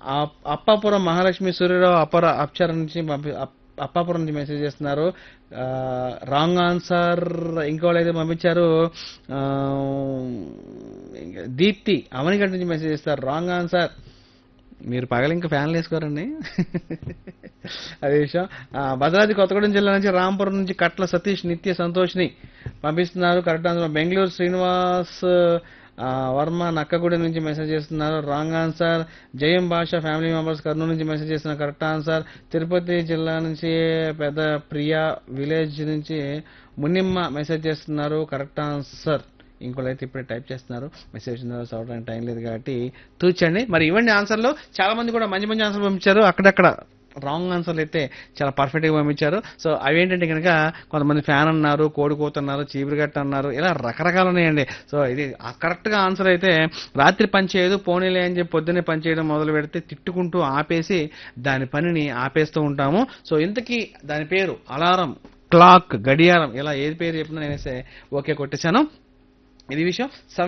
up- Appapuram Mahalakshmi Surya Rao అపర అప్చర నుంచి పంపి అప్- అప్పాపురం నుంచి మెసేజ్ చేస్తున్నారు రాంగ్ ఆన్సర్ ఇంకోళ్ళు అయితే పంపించారు ఆ, ఇంకా దీప్తి అవనిగడ్డ నుంచి మెసేజ్ చేస్తారు రాంగ్ ఆన్సర్ మీరు పగల ఇంకా ఫ్యాన్లు వేసుకోరండి అదే విషయం ఆ, భద్రాద్రి కొత్తగూడెం జిల్లా నుంచి రాంపురం నుంచి కట్ల సతీష్ నిత్య సంతోష్ని పంపిస్తున్నారు కరెక్ట్ ఆన్సర్ బెంగళూరు శ్రీనివాస్ ఆ, వర్మ నక్కగూడెం నుంచి మెసేజ్ చేస్తున్నారు రాంగ్ ఆన్సర్ జయం భాష ఫ్యామిలీ మెంబర్స్ కర్నూలు నుంచి మెసేజ్ చేస్తున్నారు కరెక్ట్ ఆన్సర్ తిరుపతి జిల్లా నుంచి పెద్ద ప్రియా విలేజ్ నుంచి మునిమ్మ మెసేజ్ చేస్తున్నారు కరెక్ట్ ఆన్సర్ ఇంకోళ్ళైతే ఇప్పుడే టైప్ చేస్తున్నారు మెసేజ్ చదవడానికి టైం లేదు కాబట్టి తూచండి మరి ఇవ్వండి ఆన్సర్లు చాలా మంది కూడా మంచి మంచి ఆన్సర్లు పంపించారు అక్కడక్కడ రాంగ్ ఆన్సర్లు అయితే చాలా పర్ఫెక్ట్ గా పంపించారు సో అవి ఏంటంటే కనుక కొంతమంది ఫ్యాన్ అన్నారు కోడికోత అన్నారు చీపురుగట్ట అన్నారు ఇలా రకరకాలు ఉన్నాయండి సో ఇది కరెక్ట్ గా ఆన్సర్ అయితే రాత్రి పని చేయదు పోనీలే అని చెప్పి పొద్దున్నే పని చేయడం మొదలు పెడితే తిట్టుకుంటూ ఆపేసి దాని పనిని ఆపేస్తూ ఉంటాము సో ఇంతకీ దాని పేరు అలారం క్లాక్ గడియారం ఇలా ఏది పేరు చెప్పినా నేనేసే ఓకే కొట్టేశాను ఇది విషయం